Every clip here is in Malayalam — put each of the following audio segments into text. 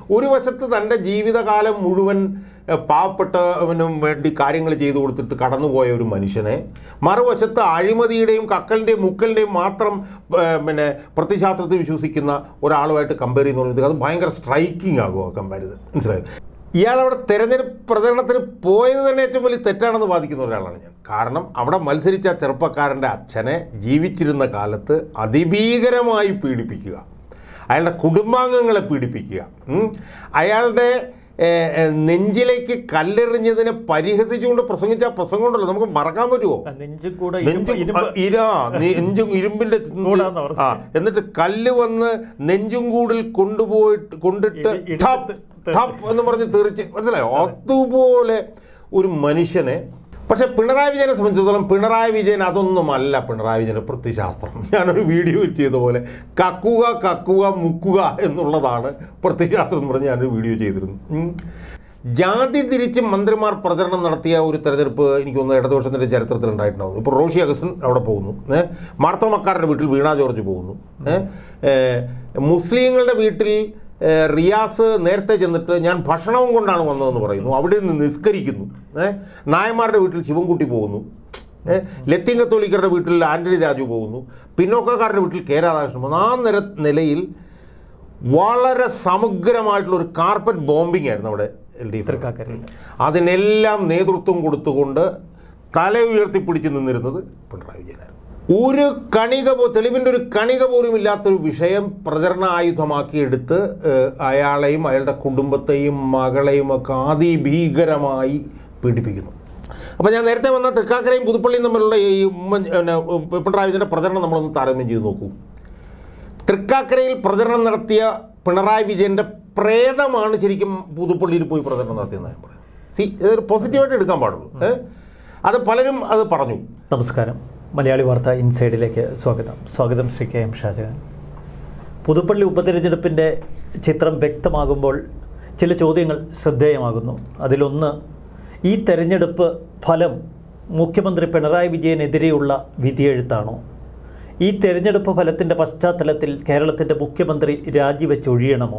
ഒരു വശത്ത് തൻ്റെ ജീവിതകാലം മുഴുവൻ ഏഹ്, പാവപ്പെട്ടവനും വേണ്ടി കാര്യങ്ങൾ ചെയ്തു കൊടുത്തിട്ട് കടന്നുപോയ ഒരു മനുഷ്യനെ മറുവശത്ത് അഴിമതിയുടെയും കക്കലിൻ്റെയും മുക്കലിൻ്റെയും മാത്രം ഏഹ്, പിന്നെ പ്രത്യശാസ്ത്രത്തിൽ വിശ്വസിക്കുന്ന ഒരാളുമായിട്ട് കമ്പയർ ചെയ്യുന്ന അത് ഭയങ്കര സ്ട്രൈക്കിംഗ് ആകുമോ കമ്പാരിസൺ മനസ്സിലായോ ഇയാൾ അവിടെ തെരഞ്ഞെടുപ്പ് പ്രചരണത്തിന് പോയത് തന്നെ ഏറ്റവും വലിയ തെറ്റാണെന്ന് വാദിക്കുന്ന ഒരാളാണ് ഞാൻ കാരണം അവിടെ മത്സരിച്ച ആ ചെറുപ്പക്കാരൻ്റെ അച്ഛനെ ജീവിച്ചിരുന്ന കാലത്ത് അതിഭീകരമായി പീഡിപ്പിക്കുക അയാളുടെ കുടുംബാംഗങ്ങളെ പീഡിപ്പിക്കുക ഉം. അയാളുടെ ഏഹ്, ഏഹ്, നെഞ്ചിലേക്ക് കല്ലെറിഞ്ഞതിനെ പരിഹസിച്ചുകൊണ്ട് പ്രസംഗിച്ച ആ പ്രസംഗം ഉണ്ടല്ലോ നമുക്ക് മറക്കാൻ പറ്റുമോ നെഞ്ചും കൂടെ നെഞ്ചും ഇരുമ്പ് ഇര നെഞ്ചും ഇരുമ്പിന്റെ കൂടാന്ന് പറഞ്ഞത്. ആ എന്നിട്ട് കല്ല് വന്ന് നെഞ്ചും കൂടിൽ കൊണ്ടുപോയിട്ട് കൊണ്ടിട്ട് ഇടി- ഇടി- ടപ്പ് തെ- ടപ്പ് എന്ന് പറഞ്ഞ് തെറിച്ച് മനസ്സിലായോ അതുപോലെ ഒരു മനുഷ്യനെ പക്ഷെ പിണറായി വിജയനെ സംബന്ധിച്ചിടത്തോളം പിണറായി വിജയൻ അതൊന്നുമല്ല പിണറായി വിജയൻ്റെ പ്രത്യശാസ്ത്രം ഞാനൊരു വീഡിയോ ചെയ്ത പോലെ കക്കുക കക്കുക മുക്കുക എന്നുള്ളതാണ് പ്രത്യശാസ്ത്രം എന്ന് പറഞ്ഞ് ഞാനൊരു വീഡിയോ ചെയ്തിരുന്നു ഉം. ജാതി തിരിച്ച് മന്ത്രിമാർ പ്രചരണം നടത്തിയ ഒരു തെരഞ്ഞെടുപ്പ് എനിക്ക് തോന്നുന്നു ഇടതുപക്ഷത്തിൻ്റെ ചരിത്രത്തിൽ ഉണ്ടായിട്ടുണ്ടാവും ഇപ്പോൾ റോഷി അഗസ്റ്റൻ അവിടെ പോകുന്നു ഏഹ് മാർത്തോമക്കാരുടെ വീട്ടിൽ വീണ ജോർജ് പോകുന്നു ഏഹ് ഏഹ് മുസ്ലിങ്ങളുടെ വീട്ടിൽ ഏഹ് റിയാസ് നേരത്തെ ചെന്നിട്ട് ഞാൻ ഭക്ഷണവും കൊണ്ടാണ് വന്നതെന്ന് പറയുന്നു അവിടെ നിന്ന് നിസ്കരിക്കുന്നു ഏഹ് നായന്മാരുടെ വീട്ടിൽ ശിവൻകുട്ടി പോകുന്നു ഏഹ് ലത്തീൻ കത്തോലിക്കരുടെ വീട്ടിൽ ആൻ്റണി രാജു പോകുന്നു പിന്നോക്കക്കാരുടെ വീട്ടിൽ കെ രാധാകൃഷ്ണൻ പോകുന്നു ആ നിര നിലയിൽ വളരെ സമഗ്രമായിട്ടുള്ള ഒരു കാർപ്പറ്റ് ബോംബിംഗ് ആയിരുന്നു അവിടെ എൽ ഡി എഫ് തൃക്കാക്കരയിൽ അതിനെല്ലാം നേതൃത്വം കൊടുത്തുകൊണ്ട് തല ഉയർത്തിപ്പിടിച്ച് നിന്നിരുന്നത് പിണറായി വിജയനായിരുന്നു ഒരു കണിക പോ തെളിവിൻ്റെ ഒരു കണിക പോലും ഇല്ലാത്തൊരു വിഷയം പ്രചരണ ആയുധമാക്കി എടുത്ത് ഏഹ്, അയാളെയും അയാളുടെ കുടുംബത്തെയും മകളെയും ഒക്കെ അതിഭീകരമായി പീഡിപ്പിക്കുന്നു അപ്പോൾ ഞാൻ നേരത്തെ വന്ന തൃക്കാക്കരയും പുതുപ്പള്ളിയും തമ്മിലുള്ള ഈ ഉമ്മൻ പിന്നെ, പിണറായി വിജയൻ്റെ പ്രചരണം നമ്മളൊന്ന് താരതമ്യം ചെയ്ത് നോക്കൂ തൃക്കാക്കരയിൽ പ്രചരണം നടത്തിയ പിണറായി വിജയൻ്റെ പ്രേതമാണ് ശരിക്കും പുതുപ്പള്ളിയിൽ പോയി പ്രചരണം നടത്തിയെന്ന് ഞാൻ പറയുന്നത് സി ഇതൊരു പോസിറ്റീവായിട്ട് എടുക്കാൻ പാടുള്ളൂ ഏ? അത് പലരും അത് പറഞ്ഞു നമസ്കാരം മലയാളി വാർത്ത ഇൻസൈഡിലേക്ക് സ്വാഗതം സ്വാഗതം ശ്രീ കെ എം ഷാജഹാൻ പുതുപ്പള്ളി ഉപതെരഞ്ഞെടുപ്പിൻ്റെ ചിത്രം വ്യക്തമാകുമ്പോൾ ചില ചോദ്യങ്ങൾ ശ്രദ്ധേയമാകുന്നു അതിലൊന്ന് ഈ തെരഞ്ഞെടുപ്പ് ഫലം മുഖ്യമന്ത്രി പിണറായി വിജയനെതിരെയുള്ള വിധിയെഴുത്താണോ ഈ തെരഞ്ഞെടുപ്പ് ഫലത്തിൻ്റെ പശ്ചാത്തലത്തിൽ കേരളത്തിൻ്റെ മുഖ്യമന്ത്രി രാജിവെച്ചൊഴിയണമോ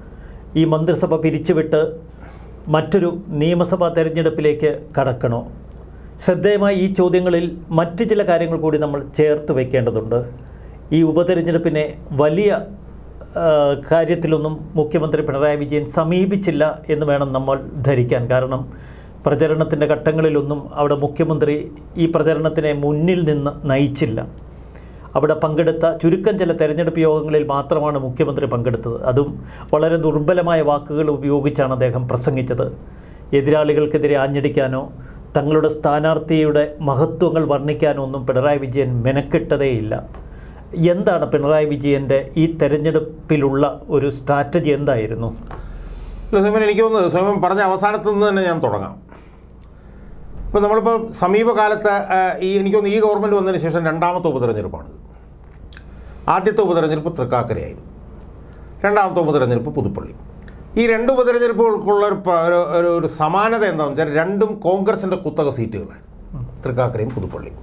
ഈ മന്ത്രിസഭ പിരിച്ചുവിട്ട് മറ്റൊരു നിയമസഭാ തെരഞ്ഞെടുപ്പിലേക്ക് കടക്കണോ ശ്രദ്ധേയമായ ഈ ചോദ്യങ്ങളിൽ മറ്റ് ചില കാര്യങ്ങൾ കൂടി നമ്മൾ ചേർത്ത് വയ്ക്കേണ്ടതുണ്ട് ഈ ഉപതെരഞ്ഞെടുപ്പിനെ വലിയ ആ, കാര്യത്തിലൊന്നും മുഖ്യമന്ത്രി പിണറായി വിജയൻ സമീപിച്ചില്ല എന്ന് വേണം നമ്മൾ ധരിക്കാൻ കാരണം പ്രചരണത്തിൻ്റെ ഘട്ടങ്ങളിലൊന്നും അവിടെ മുഖ്യമന്ത്രി ഈ പ്രചരണത്തിനെ മുന്നിൽ നിന്ന് നയിച്ചില്ല അവിടെ പങ്കെടുത്ത ചുരുക്കം ചില തെരഞ്ഞെടുപ്പ് യോഗങ്ങളിൽ മാത്രമാണ് മുഖ്യമന്ത്രി പങ്കെടുത്തത് അതും വളരെ ദുർബലമായ വാക്കുകൾ ഉപയോഗിച്ചാണ് അദ്ദേഹം പ്രസംഗിച്ചത് എതിരാളികൾക്കെതിരെ ആഞ്ഞടിക്കാനോ തങ്ങളുടെ സ്ഥാനാർത്ഥിയുടെ മഹത്വങ്ങൾ വർണ്ണിക്കാനോ ഒന്നും പിണറായി വിജയൻ മെനക്കെട്ടതേയില്ല എന്താണ് പിണറായി വിജയൻ്റെ ഈ തെരഞ്ഞെടുപ്പിലുള്ള ഒരു സ്ട്രാറ്റജി എന്തായിരുന്നു ഇല്ല, സോമൻ എനിക്ക് തോന്നുന്നത് സോമൻ പറഞ്ഞ അവസാനത്ത് നിന്ന് തന്നെ ഞാൻ തുടങ്ങാം ഇപ്പം നമ്മളിപ്പോൾ സമീപകാലത്ത് ആ, ഈ എനിക്ക് തോന്നുന്നു ഈ ഗവൺമെൻറ് വന്നതിന് ശേഷം രണ്ടാമത്തെ ഉപതെരഞ്ഞെടുപ്പാണിത് ആദ്യത്തെ ഉപതെരഞ്ഞെടുപ്പ് തൃക്കാക്കരയായിരുന്നു രണ്ടാമത്തെ ഉപതെരഞ്ഞെടുപ്പ് പുതുപ്പള്ളി ഈ രണ്ട് ഉപതെരഞ്ഞെടുപ്പുകൾക്കുള്ള ഒരു പ- ഒരു- ഒരു ഒരു സമാനത എന്താണെന്ന് വെച്ചാൽ രണ്ടും കോൺഗ്രസിൻ്റെ കുത്തക സീറ്റുകളായിരുന്നു തൃക്കാക്കരയും പുതുപ്പള്ളിയും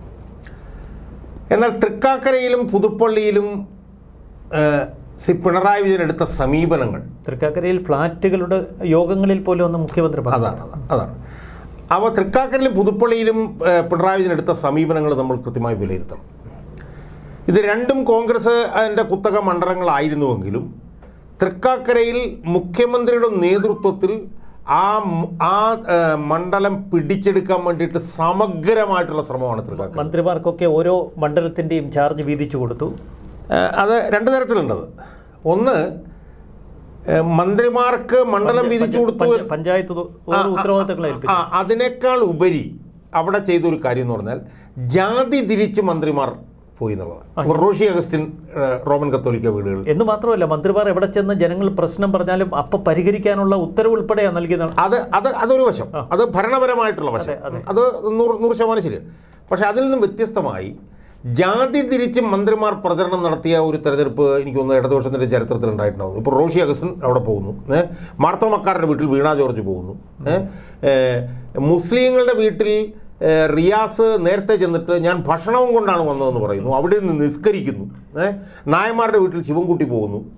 എന്നാൽ തൃക്കാക്കരയിലും പുതുപ്പള്ളിയിലും ആ, സി പിണറായി വിജയൻ എടുത്ത സമീപനങ്ങൾ തൃക്കാക്കരയിൽ ഫ്ലാറ്റുകളുടെ യോഗങ്ങളിൽ പോലും ഒന്ന് മുഖ്യമന്ത്രി പറഞ്ഞു അതാണ് അതാണ് അതാണ് അവ തൃക്കാക്കരയിലും പുതുപ്പള്ളിയിലും ഏഹ്, പിണറായി വിജയൻ എടുത്ത സമീപനങ്ങൾ നമ്മൾ കൃത്യമായി വിലയിരുത്തണം ഇത് രണ്ടും കോൺഗ്രസ് അതിൻ്റെ കുത്തക മണ്ഡലങ്ങളായിരുന്നുവെങ്കിലും തൃക്കാക്കരയിൽ മുഖ്യമന്ത്രിയുടെ നേതൃത്വത്തിൽ ആ മ്- ആ ഏഹ്, മണ്ഡലം പിടിച്ചെടുക്കാൻ വേണ്ടിയിട്ട് സമഗ്രമായിട്ടുള്ള ശ്രമമാണ് തൃക്കാക്കര മന്ത്രിമാർക്കൊക്കെ ഓരോ മണ്ഡലത്തിൻ്റെയും ചാർജ് വീതിച്ചു കൊടുത്തു ഏഹ്, അത് രണ്ട് തരത്തിലുണ്ടത് ഒന്ന് ഏഹ്, മന്ത്രിമാർക്ക് മണ്ഡലം വിധിച്ചു കൊടുത്തു പഞ്ച- പഞ്ചായത്ത് തു- ഓരോ ഉത്തരവാദിത്തങ്ങളെ ഏൽപ്പിച്ചു ആ അതിനേക്കാൾ ഉപരി അവിടെ ചെയ്തൊരു കാര്യം എന്ന് പറഞ്ഞാൽ ജാതി തിരിച്ച് മന്ത്രിമാർ പോയി എന്നുള്ളതാണ് റോഷി അഗസ്റ്റിൻ ഏഹ്, റോമൻ കത്തോലിക്ക വീടുകളിൽ എന്ന് മാത്രമല്ല മന്ത്രിമാർ എവിടെ ചെന്ന് ജനങ്ങൾ പ്രശ്നം പറഞ്ഞാലും അപ്പൊ പരിഹരിക്കാനുള്ള ഉത്തരവ് ഉൾപ്പെടെയാണ് നൽകിയത് അത് അത് അതൊരു വശം അത് ഭരണപരമായിട്ടുള്ള വശം അത് നൂറ് നൂറ് ശതമാനം ശരിയാണ് പക്ഷേ അതിൽ നിന്നും വ്യത്യസ്തമായി ജാതി തിരിച്ച് മന്ത്രിമാർ പ്രചരണം നടത്തിയ ഒരു തെരഞ്ഞെടുപ്പ് എനിക്ക് തോന്നുന്നു ഇടതുപക്ഷത്തിൻ്റെ ചരിത്രത്തിൽ ഉണ്ടായിട്ടുണ്ടാവും ഇപ്പോൾ റോഷി അഗസ്റ്റിൻ അവിടെ പോകുന്നു ഏഹ് മാർത്തോമക്കാരുടെ വീട്ടിൽ വീണ ജോർജ് പോകുന്നു ഏഹ് ഏഹ് മുസ്ലിങ്ങളുടെ വീട്ടിൽ ഏഹ് റിയാസ് നേരത്തെ ചെന്നിട്ട് ഞാൻ ഭക്ഷണവും കൊണ്ടാണ് വന്നതെന്ന് പറയുന്നു അവിടെ നിന്ന് നിസ്കരിക്കുന്നു ഏഹ് നായന്മാരുടെ വീട്ടിൽ ശിവൻകുട്ടി പോകുന്നു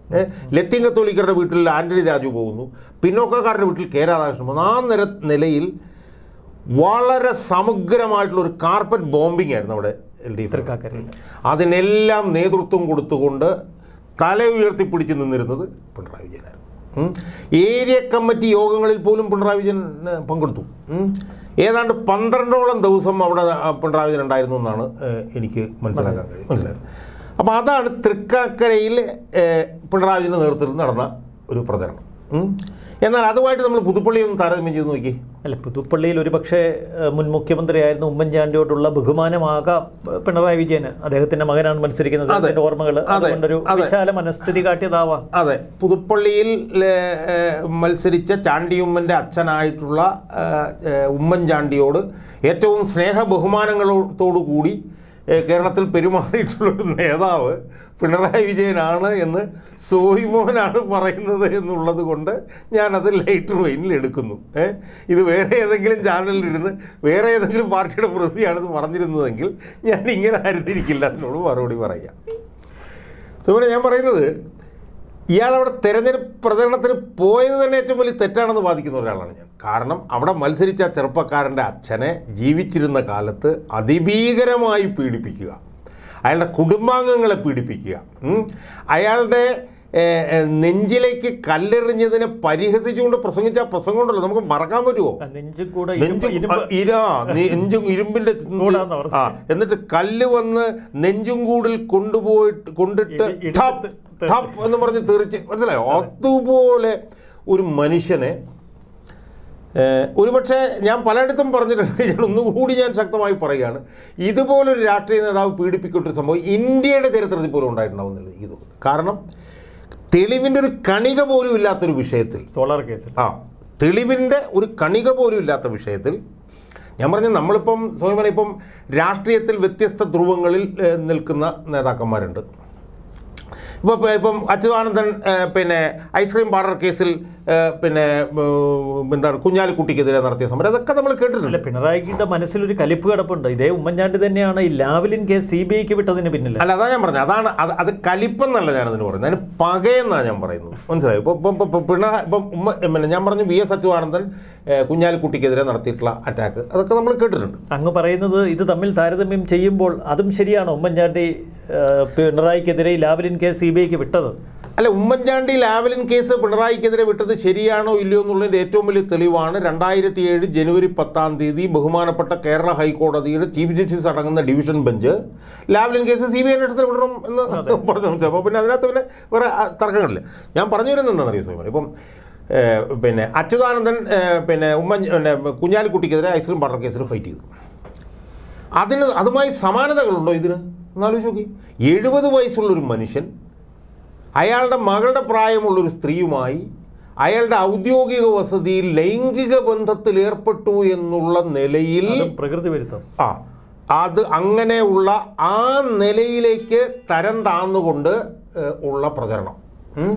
ഏ, ലത്തീൻ കത്തോലിക്കരുടെ വീട്ടിൽ ആന്റണി രാജു പോകുന്നു പിന്നോക്കക്കാരുടെ വീട്ടിൽ കെ രാധാകൃഷ്ണൻ പോകുന്നു ആ നിര നിലയിൽ വളരെ സമഗ്രമായിട്ടുള്ള ഒരു കാർപ്പറ്റ് ബോംബിംഗ് ആയിരുന്നു അവിടെ എൽ ഡി എഫ് തൃക്കാക്കരയിൽ അതിനെല്ലാം നേതൃത്വം കൊടുത്തുകൊണ്ട് തല ഉയർത്തിപ്പിടിച്ച് നിന്നിരുന്നത് പിണറായി വിജയനായിരുന്നു ഉം. ഏരിയ കമ്മിറ്റി യോഗങ്ങളിൽ പോലും പിണറായി വിജയൻ ഏ, പങ്കെടുത്തു ഉം. ഏതാണ്ട് പന്ത്രണ്ടോളം ദിവസം അവിടെ ആ, പിണറായി വിജയൻ ഉണ്ടായിരുന്നു എന്നാണ് ഏ, എനിക്ക് മനസ്സിലാക്കാൻ കഴിയും മനസ്സിലായത് അപ്പോൾ അതാണ് തൃക്കാക്കരയിൽ ഏ, പിണറായി വിജയൻ്റെ നേതൃത്വത്തിൽ നടന്ന ഒരു പ്രചരണം ഉം. എന്നാൽ അതുമായിട്ട് നമ്മൾ പുതുപ്പള്ളി ഒന്ന് താരതമ്യം ചെയ്ത് നോക്കി അല്ല പുതുപ്പള്ളിയിൽ ഒരുപക്ഷെ ഏഹ്, മുൻ മുഖ്യമന്ത്രിയായിരുന്ന ഉമ്മൻചാണ്ടിയോടുള്ള ബഹുമാനമാകാം ഏഹ്, പിണറായി വിജയന് അദ്ദേഹത്തിന്റെ മകനാണ് മത്സരിക്കുന്നത് അതെ. അദ്ദേഹത്തിന്റെ ഓർമ്മകൾ അതെ. അതുകൊണ്ടൊരു അതെ. വിശാല മനസ്ഥിതി കാട്ടിയതാവാം അതെ പുതുപ്പള്ളിയിൽ ഏ, ഏ, മത്സരിച്ച ചാണ്ടിയുമ്മൻ്റെ അച്ഛനായിട്ടുള്ള ഏ, ഏ, ഉമ്മൻചാണ്ടിയോട് ഏറ്റവും സ്നേഹ ബഹുമാനങ്ങളോടു കൂടി ഏ, കേരളത്തിൽ പെരുമാറിയിട്ടുള്ള ഒരു നേതാവ് പിണറായി വിജയനാണ് എന്ന് സോയിമോഹനാണ് പറയുന്നത് എന്നുള്ളത് കൊണ്ട് ഞാനത് ലൈറ്റർ വെയിനിൽ എടുക്കുന്നു ഏ ഇത് വേറെ ഏതെങ്കിലും ചാനലിലിരുന്ന് വേറെ ഏതെങ്കിലും പാർട്ടിയുടെ പ്രതിയാണെന്ന് പറഞ്ഞിരുന്നതെങ്കിൽ ഞാൻ ഇങ്ങനെ ആയിരുന്നിരിക്കില്ല അതിനോട് മറുപടി പറയാം സുമന ഞാൻ പറയുന്നത് ഇയാൾ അവിടെ തെരഞ്ഞെടുപ്പ് പ്രചരണത്തിന് പോയത് തന്നെ ഏറ്റവും വലിയ തെറ്റാണെന്ന് വാദിക്കുന്ന ഒരാളാണ് ഞാൻ കാരണം അവിടെ മത്സരിച്ച ആ ചെറുപ്പക്കാരൻ്റെ അച്ഛനെ ജീവിച്ചിരുന്ന കാലത്ത് അതിഭീകരമായി പീഡിപ്പിക്കുക അയാളുടെ കുടുംബാംഗങ്ങളെ പീഡിപ്പിക്കുക ഉം. അയാളുടെ ഏഹ്, ഏഹ്, നെഞ്ചിലേക്ക് കല്ലെറിഞ്ഞതിനെ പരിഹസിച്ചുകൊണ്ട് പ്രസംഗിച്ച ആ പ്രസംഗം ഉണ്ടല്ലോ നമുക്ക് മറക്കാൻ പറ്റുമോ ആ, നെഞ്ചും കൂടെ നെഞ്ചും ഇരുമ്പ് ആ, ഇരാ നെഞ്ചും ഇരുമ്പിന്റെ കൂടാന്ന് പറഞ്ഞത്. ആ എന്നിട്ട് കല്ല് വന്ന് നെഞ്ചും കൂടിൽ കൊണ്ടുപോയിട്ട് കൊണ്ടിട്ട് ഇടി- ഇടി- ടപ്പ് തെ- ടപ്പ് എന്ന് പറഞ്ഞ് തെറിച്ച് മനസ്സിലായോ അതുപോലെ ഒരു മനുഷ്യനെ ഏഹ്, ഒരുപക്ഷെ ഞാൻ പലയിടത്തും പറഞ്ഞിട്ടുണ്ട് ഞാൻ ഒന്നുകൂടി ഞാൻ ശക്തമായി പറയുകയാണ് ഇതുപോലൊരു രാഷ്ട്രീയ നേതാവ് പീഡിപ്പിക്കൊട്ടൊരു സംഭവം ഇന്ത്യയുടെ ചരിത്രത്തിൽ പോലും ഉണ്ടായിട്ടുണ്ടാവുന്നില്ല എനിക്ക് തോന്നുന്നു കാരണം തെളിവിൻ്റെ ഒരു കണിക പോലും ഇല്ലാത്തൊരു വിഷയത്തിൽ സോളാർ കേസിൽ ആ തെളിവിൻ്റെ ഒരു കണിക പോലും ഇല്ലാത്ത വിഷയത്തിൽ ഞാൻ പറഞ്ഞ നമ്മളിപ്പം സ്വയം ഇപ്പം രാഷ്ട്രീയത്തിൽ വ്യത്യസ്ത ധ്രുവങ്ങളിൽ ഏഹ്, നിൽക്കുന്ന നേതാക്കന്മാരുണ്ട് ഇപ്പോൾ ഇപ്പം അച്യുതാനന്ദൻ ഏഹ്, പിന്നെ ഐസ്ക്രീം പാർലർ കേസിൽ ഏഹ്, പിന്നെ ഉം, എന്താണ് കുഞ്ഞാലിക്കുട്ടിക്കെതിരെ നടത്തിയ സമരം അതൊക്കെ നമ്മൾ അല്ല കേട്ടിട്ടുണ്ട് പിണറായിയുടെ മനസ്സിലൊരു കലിപ്പ് കിടപ്പുണ്ട് ഇതേ ഉമ്മൻചാണ്ടി തന്നെയാണ് ഈ ലാവലിൻ കേസ് സി ബി ഐക്ക് വിട്ടതിന് പിന്നിൽ അല്ല അതാ ഞാൻ പറഞ്ഞത് അതാണ് അത് അത് കലിപ്പെന്നല്ല ഞാനതിന് പറയുന്നത് അതിന് പകയെന്നാണ് ഞാൻ പറയുന്നത് മനസ്സിലായി ഇപ്പം ഇപ്പം ഇപ്പം പിണറായി ഇപ്പം ഉമ്മ പിന്നെ ഞാൻ പറഞ്ഞു വി എസ് അച്യുതാനന്ദൻ ഏഹ്, കുഞ്ഞാലിക്കുട്ടിക്കെതിരെ നടത്തിയിട്ടുള്ള അറ്റാക്ക് അതൊക്കെ നമ്മൾ കേട്ടിട്ടുണ്ട് അങ്ങ് പറയുന്നത് ഇത് തമ്മിൽ താരതമ്യം ചെയ്യുമ്പോൾ അതും ശരിയാണോ ഉമ്മൻചാണ്ടി ഏഹ്, പിണറായിക്കെതിരെ ഈ ലാവലിൻ കേസ് സി ബി ഐക്ക് വിട്ടത് അല്ല ഉമ്മൻചാണ്ടി ലാവലിൻ കേസ് പിണറായിക്കെതിരെ വിട്ടത് ശരിയാണോ ഇല്ലയോ എന്നുള്ളതിൻ്റെ ഏറ്റവും വലിയ തെളിവാണ് രണ്ടായിരത്തി ഏഴ് ജനുവരി പത്താം തീയതി ബഹുമാനപ്പെട്ട കേരള ഹൈക്കോടതിയുടെ ചീഫ് ജസ്റ്റിസ് അടങ്ങുന്ന division bench Lavalin case C B I അന്വേഷണത്തിന് വിടണം എന്ന് പറഞ്ഞു മനസ്സിലായി അപ്പോൾ പിന്നെ അതിനകത്ത് പിന്നെ വേറെ ആ, തർക്കങ്ങളില്ല ഞാൻ പറഞ്ഞു വരുന്നത് എന്താണെന്നറിയോ സ്വയം ഇപ്പം ഏഹ്, പിന്നെ അച്യുതാനന്ദൻ ഏഹ്, പിന്നെ ഉമ്മൻ പിന്നെ കുഞ്ഞാലിക്കുട്ടിക്കെതിരെ ഐസ്ക്രീം പാർലർ കേസിൽ ഫൈറ്റ് ചെയ്തു അതിന് അതുമായി സമാനതകളുണ്ടോ ഇതിന് എന്നാലോചിച്ച് നോക്കി എഴുപത് വയസ്സുള്ളൊരു മനുഷ്യൻ അയാളുടെ മകളുടെ പ്രായമുള്ളൊരു സ്ത്രീയുമായി അയാളുടെ ഔദ്യോഗിക വസതിയിൽ ലൈംഗിക ബന്ധത്തിൽ ഏർപ്പെട്ടു എന്നുള്ള നിലയിൽ അതും പ്രകൃതി വിരുദ്ധം ആ അത് അങ്ങനെയുള്ള ആ നിലയിലേക്ക് തരം താന്നുകൊണ്ട് ഏഹ്, ഉള്ള പ്രചരണം ഉം.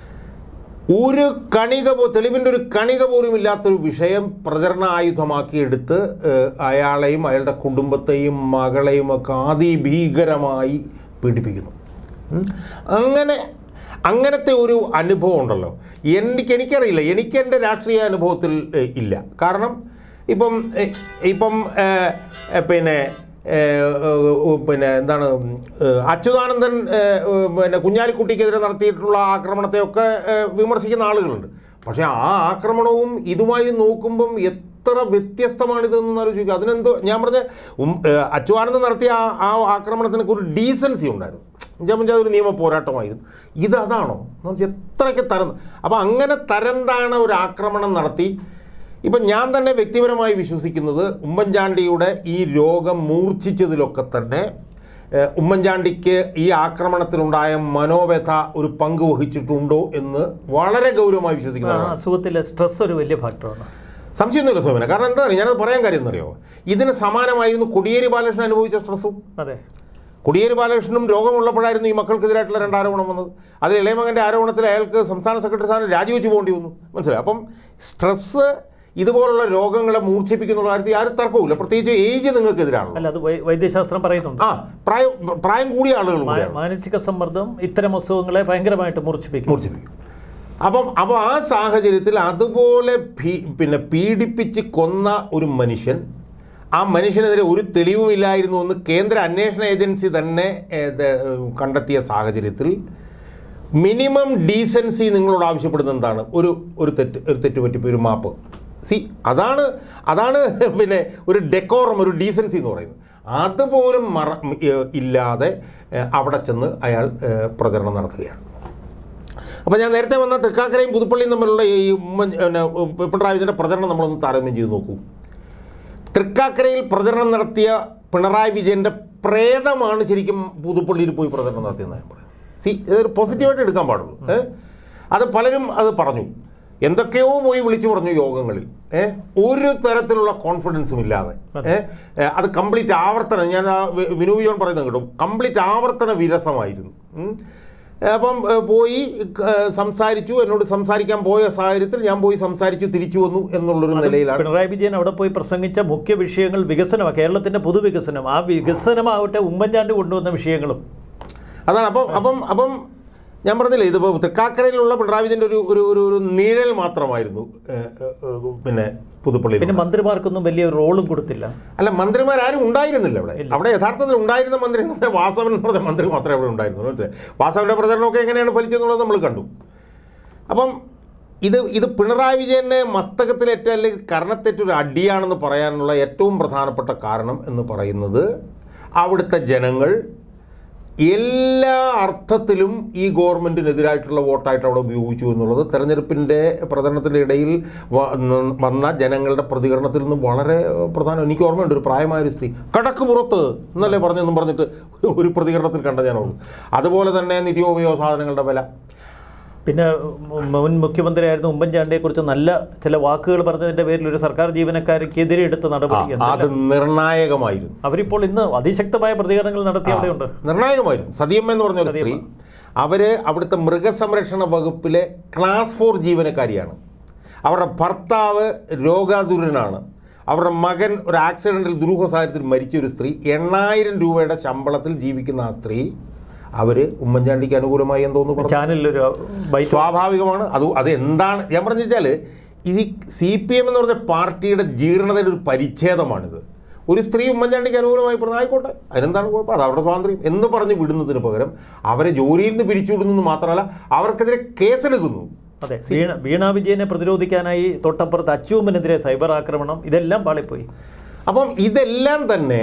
ഒരു കണിക പോ തെളിവിൻ്റെ ഒരു കണിക പോലും ഇല്ലാത്തൊരു വിഷയം പ്രചരണ ആയുധമാക്കി എടുത്ത് ഏഹ്, അയാളെയും അയാളുടെ കുടുംബത്തെയും മകളെയും ഒക്കെ അതിഭീകരമായി പീഡിപ്പിക്കുന്നു ഉം. അങ്ങനെ അങ്ങനത്തെ ഒരു അനുഭവം ഉണ്ടല്ലോ എനിക്ക് എനിക്കറിയില്ല എനിക്ക് എൻ്റെ രാഷ്ട്രീയ അനുഭവത്തിൽ ഏഹ്, ഇല്ല കാരണം ഇപ്പം ഏഹ്, ഇപ്പം ഏഹ്, ഏഹ്, പിന്നെ ഏഹ്, ഏഹ്, പിന്നെ എന്താണ് ഏഹ്, അച്യുതാനന്ദൻ ഏഹ്, ഏഹ്, പിന്നെ കുഞ്ഞാലിക്കുട്ടിക്കെതിരെ നടത്തിയിട്ടുള്ള ആക്രമണത്തെയൊക്കെ ഏഹ്, വിമർശിക്കുന്ന ആളുകളുണ്ട് പക്ഷേ ആ ആക്രമണവും ഇതുമായി നോക്കുമ്പം എത്ര വ്യത്യസ്തമാണിതെന്ന് ആലോചിക്കുക അതിനെന്തോ ഞാൻ പറഞ്ഞ ഉം, ഏഹ്, അച്യുതാനന്ദൻ നടത്തിയ ആ ആ ആക്രമണത്തിനൊക്കെ ഒരു ഡീസൻസി ഉണ്ടായിരുന്നു ഞാൻ പറഞ്ഞാൽ അതൊരു നിയമ പോരാട്ടമായിരുന്നു ഇത് അതാണോ എന്ന് വെച്ചാൽ എത്രയ്ക്ക് തരം അപ്പോൾ അങ്ങനെ തരം താണ ഒരു ആക്രമണം നടത്തി ഇപ്പം ഞാൻ തന്നെ വ്യക്തിപരമായി വിശ്വസിക്കുന്നത് ഉമ്മൻചാണ്ടിയുടെ ഈ രോഗം മൂർച്ഛിച്ചതിലൊക്കെ തന്നെ ഏഹ്, ഉമ്മൻചാണ്ടിക്ക് ഈ ആക്രമണത്തിലുണ്ടായ മനോവ്യഥ ഒരു പങ്ക് വഹിച്ചിട്ടുണ്ടോ എന്ന് വളരെ ഗൗരവമായി ആ വിശ്വസിക്കുന്നതാണ് അസുഖത്തിലെ സ്ട്രെസ് ഒരു വലിയ ഫാക്ടറാണ് സംശയമൊന്നുമില്ല സോമന കാരണം എന്താ ഞാനത് പറയാൻ കാര്യം എന്നറിയോ ഇതിന് സമാനമായിരുന്നു കൊടിയേരി ബാലകൃഷ്ണൻ അനുഭവിച്ച സ്ട്രെസ്സും അതെ കൊടിയേരി ബാലകൃഷ്ണനും രോഗമുള്ളപ്പോഴായിരുന്നു ഈ മക്കൾക്കെതിരായിട്ടുള്ള രണ്ട് ആരോപണം വന്നത് അതിൽ ഇളയമകൻ്റെ ആരോപണത്തിൽ അയാൾക്ക് സംസ്ഥാന സെക്രട്ടറി സ്ഥാനം രാജിവെച്ച് പോകേണ്ടി വന്നു മനസ്സിലായി അപ്പം സ്ട്രെസ്സ് ഇതുപോലുള്ള രോഗങ്ങളെ മൂർച്ഛിപ്പിക്കുന്നുള്ള കാര്യത്തിൽ ആരും തർക്കവുമില്ല പ്രത്യേകിച്ച് ഏജ് നിങ്ങൾക്കെതിരാണല്ലോ അല്ല അത് വൈ- വൈദ്യശാസ്ത്രം പറയുന്നുണ്ട് ആ പ്രായം പ്രായം കൂടിയ ആളുകൾ മാ- കൂടിയാണ് മാനസിക സമ്മർദ്ദം ഇത്തരം അസുഖങ്ങളെ ഭയങ്കരമായിട്ട് മൂർച്ഛിപ്പിക്കും മൂർച്ഛിപ്പിക്കും അപ്പം അപ്പോൾ ആ സാഹചര്യത്തിൽ അതുപോലെ ഭീ- പിന്നെ പീഡിപ്പിച്ച് കൊന്ന ഒരു മനുഷ്യൻ ആ മനുഷ്യനെതിരെ ഒരു തെളിവുമില്ലായിരുന്നു എന്ന് കേന്ദ്ര അന്വേഷണ ഏജൻസി തന്നെ ഏത്, കണ്ടെത്തിയ സാഹചര്യത്തിൽ മിനിമം ഡീസൻസി നിങ്ങളോട് ആവശ്യപ്പെടുന്നത് എന്താണ് ഒരു ഒരു തെറ്റ് ഒരു തെറ്റ് പറ്റിപ്പോൾ ഒരു മാപ്പ് സി അതാണ് അതാണ് പിന്നെ ഒരു ഡെക്കോറം ഒരു ഡീസൻസി എന്ന് പറയുന്നത് അതുപോലും മറ ഏഹ് ഇല്ലാതെ ഏഹ് അവിടെ ചെന്ന് അയാൾ ഏഹ് പ്രചരണം നടത്തുകയാണ് അപ്പോൾ ഞാൻ നേരത്തെ വന്ന തൃക്കാക്കരയും പുതുപ്പള്ളിയും തമ്മിലുള്ള ഈ ഉമ്മൻ പിന്നെ പിണറായി വിജയൻ്റെ പ്രചരണം നമ്മളൊന്ന് താരതമ്യം ചെയ്ത് നോക്കൂ തൃക്കാക്കരയിൽ പ്രചരണം നടത്തിയ പിണറായി വിജയൻ്റെ പ്രേതമാണ് ശരിക്കും പുതുപ്പള്ളിയിൽ പോയി പ്രചരണം നടത്തിയെന്ന് ഞാൻ പറയുന്നത് സി ഇതൊരു പോസിറ്റീവായിട്ട് എടുക്കാൻ പാടുള്ളൂ ഏ അത് പലരും അത് പറഞ്ഞു എന്തൊക്കെയോ പോയി വിളിച്ചു പറഞ്ഞു യോഗങ്ങളിൽ ഏ ഒരു തരത്തിലുള്ള കോൺഫിഡൻസും ഇല്ലാതെ ഏ ഏ, അത് കംപ്ലീറ്റ് ആവർത്തനം ഞാൻ ആ വി- വിനു ജോൺ പറയുന്നത് കേട്ടു കംപ്ലീറ്റ് ആവർത്തന വിരസമായിരുന്നു ഉം. അപ്പം ഏ, പോയി ഏ, സംസാരിച്ചു എന്നോട് സംസാരിക്കാൻ പോയ സാഹചര്യത്തിൽ ഞാൻ പോയി സംസാരിച്ചു തിരിച്ചു വന്നു എന്നുള്ളൊരു നിലയിലാണ് പിണറായി വിജയൻ അവിടെ പോയി പ്രസംഗിച്ച മുഖ്യ വിഷയങ്ങൾ വികസനമാണ് കേരളത്തിന്റെ പൊതുവികസനം ആ വികസനമാവട്ടെ ഉമ്മൻചാണ്ടി കൊണ്ടുവന്ന വിഷയങ്ങളും അതാണ് അപ്പം അപ്പം അപ്പം ഞാൻ പറഞ്ഞില്ലേ ഇതിപ്പോൾ തൃക്കാക്കരയിലുള്ള പിണറായി വിജയൻ്റെ ഒരു ഒരു ഒരു ഒരു നിഴൽ മാത്രമായിരുന്നു ഏഹ്, ഏഹ്, പിന്നെ പുതുപ്പള്ളിയിൽ പിന്നെ മന്ത്രിമാർക്കൊന്നും വലിയ റോളും കൊടുത്തില്ല അല്ല മന്ത്രിമാരും ഉണ്ടായിരുന്നില്ല അവിടെ അവിടെ യഥാർത്ഥത്തിൽ ഉണ്ടായിരുന്ന മന്ത്രി എന്ന് പറഞ്ഞാൽ വാസവൻ എന്ന് പറഞ്ഞ മന്ത്രി മാത്രമേ അവിടെ ഉണ്ടായിരുന്നുള്ളൂ മനസ്സിലായോ? വാസവന്റെ പ്രചരണമൊക്കെ എങ്ങനെയാണ് ഫലിച്ചതെന്നുള്ളത് നമ്മൾ കണ്ടു അപ്പം ഇത് ഇത് പിണറായി വിജയൻ്റെ മസ്തകത്തിലേറ്റ അല്ലെങ്കിൽ കർണത്തേറ്റൊരു അടിയാണെന്ന് പറയാനുള്ള ഏറ്റവും പ്രധാനപ്പെട്ട കാരണം എന്ന് പറയുന്നത് അവിടുത്തെ ജനങ്ങൾ എല്ലാ അർത്ഥത്തിലും ഈ ഗവൺമെൻറ്റിനെതിരായിട്ടുള്ള വോട്ടായിട്ട് അവിടെ ഉപയോഗിച്ചു എന്നുള്ളത് തെരഞ്ഞെടുപ്പിൻ്റെ പ്രചരണത്തിൻ്റെ ഇടയിൽ വ- ന- വന്ന ജനങ്ങളുടെ പ്രതികരണത്തിൽ നിന്ന് വളരെ പ്രധാനം എനിക്ക് ഓർമ്മയുണ്ട് ഒരു പ്രായമായ ഒരു സ്ത്രീ കടക്ക് പുറത്ത് എന്നല്ലേ പറഞ്ഞെന്നും പറഞ്ഞിട്ട് ഒരു- ഒരു പ്രതികരണത്തിൽ കണ്ട ഞാനുള്ളൂ അതുപോലെ തന്നെ നിത്യോപയോഗ സാധനങ്ങളുടെ വില പിന്നെ മുൻ മുഖ്യമന്ത്രിയായിരുന്ന ഉമ്മൻചാണ്ടിയെ കുറിച്ച് നല്ല ചില വാക്കുകൾ പറഞ്ഞതിന്റെ പേരിൽ ഒരു സർക്കാർ ജീവനക്കാർക്കെതിരെ എടുത്ത നടപടി ആ, അത് നിർണായകമായിരുന്നു അവരിപ്പോൾ ഇന്ന് അതിശക്തമായ പ്രതികരണങ്ങൾ നടത്തി അവിടെയുണ്ട് നിർണായകമായിരുന്നു സതിയമ്മ എന്ന് പറഞ്ഞ ഒരു സ്ത്രീ അവര് അവിടുത്തെ മൃഗസംരക്ഷണ വകുപ്പിലെ ക്ലാസ് ഫോർ ജീവനക്കാരിയാണ് അവരുടെ ഭർത്താവ് രോഗാതുരനാണ് അവരുടെ മകൻ ഒരു ആക്സിഡൻറ്റിൽ ദുരൂഹ സാഹചര്യത്തിൽ മരിച്ച ഒരു സ്ത്രീ എണ്ണായിരം രൂപയുടെ ശമ്പളത്തിൽ ജീവിക്കുന്ന ആ സ്ത്രീ അവർ ഉമ്മൻചാണ്ടിക്ക് അനുകൂലമായി എന്തോന്ന് പറഞ്ഞു ചാനലിലൊരു ബൈറ്റ് സ്വാഭാവികമാണ് അത് അത് എന്താണ് ഞാൻ പറഞ്ഞു വെച്ചാൽ ഈ സി പി എം എന്ന് പറഞ്ഞ പാർട്ടിയുടെ ജീർണതയുടെ ഒരു പരിച്ഛേദമാണിത് ഒരു സ്ത്രീ ഉമ്മൻചാണ്ടിക്ക് അനുകൂലമായി പറഞ്ഞു ആയിക്കോട്ടെ അതിനെന്താണ് കുഴപ്പം അത് അവരുടെ സ്വാതന്ത്ര്യം എന്ന് പറഞ്ഞ് വിടുന്നതിന് പകരം അവരെ ജോലിയിൽ നിന്ന് പിരിച്ചുവിടുന്നത് മാത്രമല്ല അവർക്കെതിരെ കേസെടുക്കുന്നു അതെ വീണ വീണ വിജയനെ പ്രതിരോധിക്കാനായി തൊട്ടപ്പുറത്ത് അച്ചുമ്മനെതിരെ സൈബർ ആക്രമണം ഇതെല്ലാം പാളിപ്പോയി അപ്പം ഇതെല്ലാം തന്നെ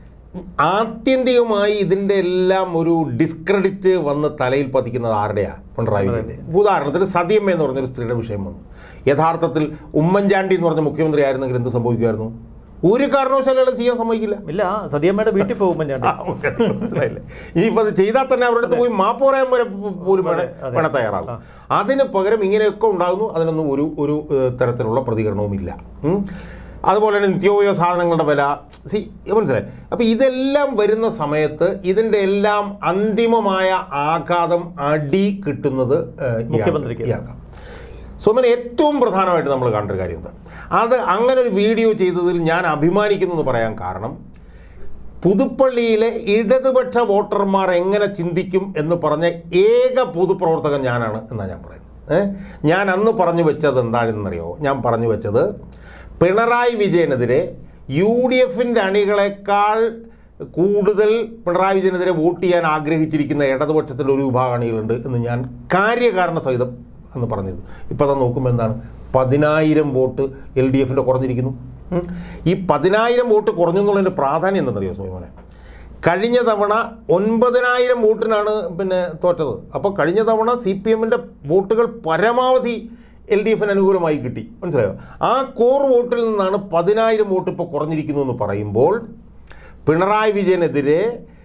ആത്യന്തികമായി ഇതിൻ്റെ എല്ലാം ഒരു ഡിസ്ക്രെഡിറ്റ് വന്ന് തലയിൽ പതിക്കുന്നത് ആരുടെയാണ് പിണറായി വിജയൻ്റെ ഉദാഹരണത്തിന് സതിയമ്മ എന്ന് പറഞ്ഞൊരു സ്ത്രീയുടെ വിഷയം വന്നു യഥാർത്ഥത്തിൽ ഉമ്മൻചാണ്ടി എന്ന് പറഞ്ഞ മുഖ്യമന്ത്രി ആയിരുന്നെങ്കിൽ എന്ത് സംഭവിക്കുമായിരുന്നു ഒരു കാരണവശാലും അയാൾ ചെയ്യാൻ സമ്മതിക്കില്ല ഇല്ല സതിയമ്മയുടെ വീട്ടിൽ പോകും ഉമ്മൻചാണ്ടി മനസ്സിലായില്ലേ ഇനിയിപ്പോൾ അത് ചെയ്താൽ തന്നെ അവരുടെ അടുത്ത് പോയി മാപ്പ് പറയാൻ വരെ പോലും വേണേ അതെ. വേണേ തയ്യാറാകും അതിന് പകരം ഇങ്ങനെയൊക്കെ ഉണ്ടാകുന്നു അതിനൊന്നും ഒരു ഒരു ഏഹ്, തരത്തിലുള്ള പ്രതികരണവുമില്ല ഉം. അതുപോലെ തന്നെ നിത്യോപയോഗ സാധനങ്ങളുടെ വില സി മനസ്സിലായി അപ്പോൾ ഇതെല്ലാം വരുന്ന സമയത്ത് ഇതിൻ്റെ എല്ലാം അന്തിമമായ ആഘാതം അടി കിട്ടുന്നത് ഏഹ്, ഇയാൾക്ക് മുഖ്യമന്ത്രിക്ക്. ഇയാൾക്കാണ് സോമൻ ഏറ്റവും പ്രധാനമായിട്ട് നമ്മൾ കണ്ടൊരു കാര്യം എന്താ അത് അങ്ങനെ ഒരു വീഡിയോ ചെയ്തതിൽ ഞാൻ അഭിമാനിക്കുന്നു എന്ന് പറയാൻ കാരണം പുതുപ്പള്ളിയിലെ ഇടതുപക്ഷ വോട്ടർമാർ എങ്ങനെ ചിന്തിക്കും എന്ന് പറഞ്ഞ ഏക പൊതുപ്രവർത്തകൻ ഞാനാണ് എന്നാണ് ഞാൻ പറയുന്നത് ഏ? ഞാൻ അന്ന് പറഞ്ഞു വെച്ചത് എന്താണെന്നറിയോ ഞാൻ പറഞ്ഞു വെച്ചത് പിണറായി വിജയനെതിരെ യു ഡി എഫിൻ്റെ അണികളെക്കാൾ കൂടുതൽ പിണറായി വിജയനെതിരെ വോട്ട് ചെയ്യാൻ ആഗ്രഹിച്ചിരിക്കുന്ന ഇടതുപക്ഷത്തിൻ്റെ ഒരു വിഭാഗം അണികളുണ്ട് എന്ന് ഞാൻ കാര്യകാരണ സഹിതം എന്ന് പറഞ്ഞത് ഇപ്പോൾ അത് നോക്കുമ്പോൾ എന്താണ് പതിനായിരം വോട്ട് എൽ ഡി എഫിൻ്റെ കുറഞ്ഞിരിക്കുന്നു ഉം. ഈ പതിനായിരം വോട്ട് കുറഞ്ഞു എന്നുള്ളതിൻ്റെ പ്രാധാന്യം എന്തെന്നറിയോ സോമോനെ കഴിഞ്ഞ തവണ ഒൻപതിനായിരം വോട്ടിനാണ് പിന്നെ തോറ്റത് അപ്പോൾ കഴിഞ്ഞ തവണ സി പി എമ്മിൻ്റെ വോട്ടുകൾ പരമാവധി എൽ ഡി എഫിന് അനുകൂലമായി കിട്ടി മനസ്സിലായോ ആ കോർ വോട്ടിൽ നിന്നാണ് പതിനായിരം വോട്ട് ഇപ്പോൾ കുറഞ്ഞിരിക്കുന്നു എന്ന് പറയുമ്പോൾ പിണറായി വിജയനെതിരെ